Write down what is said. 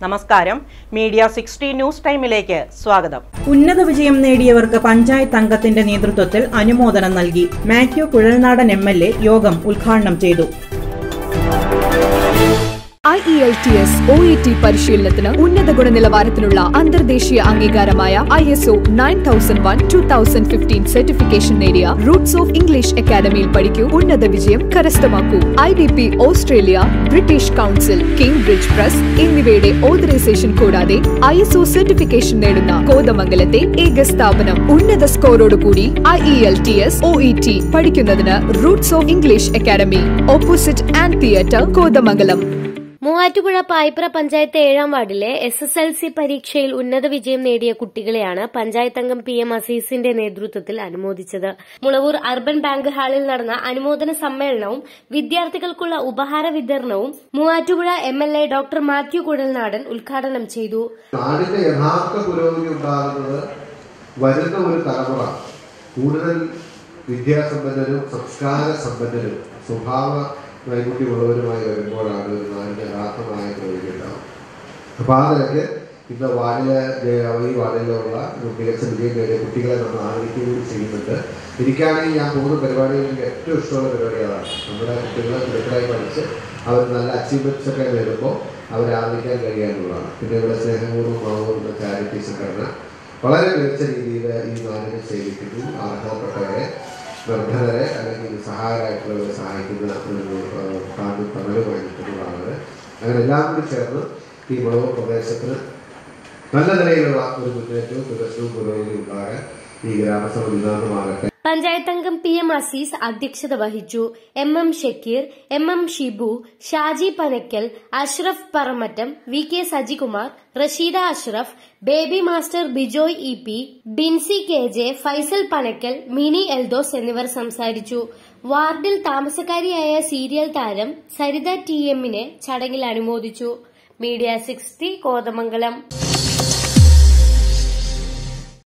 നമസ്കാരം media sixty news ടൈമിലേക്ക് സ്വാഗതം ഉന്നത വിജയം നേടിയവർക്ക് പഞ്ചായത്ത് അംഗത്തിന്റെ നേതൃത്വത്തിൽ അനുമോദനം നൽകി Mathew Kuzhalnadan M L A യോഗം ഉദ്ഘാടനം ചെയ്തു I E L T S O E T പരിശീലനത്തിന് ഉന്നത ഗുണനിലവാരത്തിനുള്ള അന്തർദേശീയ അംഗീകാരമായ I S O nine thousand one two thousand fifteen certification നേടിയ റൂട്ട്സ് ഓഫ് ഇംഗ്ലീഷ് അക്കാദമിയിൽ പഠിക്കൂ ഉന്നത വിജയം കരസ്ഥമാക്കൂ I D P Australia British Council Cambridge press എന്നിവയുടെ ഓതറൈസേഷൻ കൂടാതെ ഐ എസ് ഒ സർട്ടിഫിക്കേഷൻ നേടുന്ന കോതമംഗലത്തെ ഏക സ്ഥാപനം ഉന്നത സ്കോറോടുകൂടി I E L T S O E T പഠിക്കുന്നതിന് roots of English academy opposite and theatre Kothamangalam Muvattupuzha Payipra panchayat ഏഴാം വാർഡിലെ എസ് എസ് എൽ സി പരീക്ഷയിൽ ഉന്നത വിജയം നേടിയ കുട്ടികളെയാണ് പഞ്ചായത്ത് അംഗം പി എം അസീസിന്റെ നേതൃത്വത്തിൽ അനുമോദിച്ചത് മുളവൂർ അർബൻ ബാങ്ക് ഹാളിൽ നടന്ന അനുമോദന സമ്മേളനവും വിദ്യാർത്ഥികൾക്കുള്ള ഉപഹാര വിതരണവും Muvattupuzha M L A doctor Mathew Kuzhalnadan ഉദ്ഘാടനം ചെയ്തു നാടിന്റെ യഥാർത്ഥ പുരോഗതി ഉണ്ടാകുന്നത് വരുന്ന ഒരു തലമുറ കൂടുതൽ വിദ്യാസമ്പന്നരും സംസ്കാര സമ്പന്നരും സ്വഭാവ നൈപുണ്യമുള്ളവരുമായി വരുമ്പോഴാണ് ഒരു നാടിന്റെ യഥാർത്ഥമായ പുരോഗതി ഉണ്ടാകും അപ്പോൾ ആ നിലയ്ക്ക് ഇന്ന് വാർഡിലെ ജയ- ഈ വാർഡിലുള്ള മികച്ച വിജയം നേടിയ കുട്ടികളെ നമ്മൾ ആദരിക്കുകയും കൂടി ചെയ്യുന്നുണ്ട് എനിക്കാണെങ്കിൽ ഞാൻ പോകുന്ന പരിപാടികളിൽ എനിക്ക് ഏറ്റവും ഇഷ്ടമുള്ള പരിപാടി അതാണ് നമ്മുടെ കുട്ടികളെ മിടുക്കരായി പഠിച്ച് അവർ നല്ല അച്ചീവ്മെന്റ്സ് ഒക്കെ നേടുമ്പോൾ അവരെ ആദരിക്കാൻ കഴിയാനുള്ളതാണ് പിന്നെ ഇവിടെ സ്നേഹപൂർവ്വം മാവുന്ന ചാരിറ്റി സംഘടന വളരെ മികച്ച രീതിയിൽ ഈ നാടിനെ സേവിക്കുന്നു അർഹതപ്പെട്ടവരെ നിർദ്ധനരെ അല്ലെങ്കിൽ സഹായരായിട്ടുള്ളവരെ സഹായിക്കുന്ന ഒരു താണ്ടും തണലുമായി നിൽക്കുന്ന ആളുകൾ അങ്ങനെ എല്ലാം കൂടി ചേർന്ന് ഈ മുളവ് പ്രദേശത്തിന് നല്ല നിലയിലുള്ള ഒരു മുന്നേറ്റവും വികസനവും പുരോഗതി ഉണ്ടാകാൻ ഈ ഗ്രാമസഭ നിതാന്തമാകട്ടെ പഞ്ചായത്ത് അംഗം പി എം അസീസ് അധ്യക്ഷത വഹിച്ചു M M Shakeer M M Shibu Shaji Panakkal Ashraf Paramattom V K Sajikumar Rasheeda Ashraf Baby master Bijoy E P Binsy K J Faisal Panakkal Mini Eldhose എന്നിവർ സംസാരിച്ചു വാർഡിൽ താമസക്കാരിയായ സീരിയൽ താരം സരിത ടി എമ്മിനെ ചടങ്ങിൽ അനുമോദിച്ചു മീഡിയ സിക്സ്റ്റി കോതമംഗലം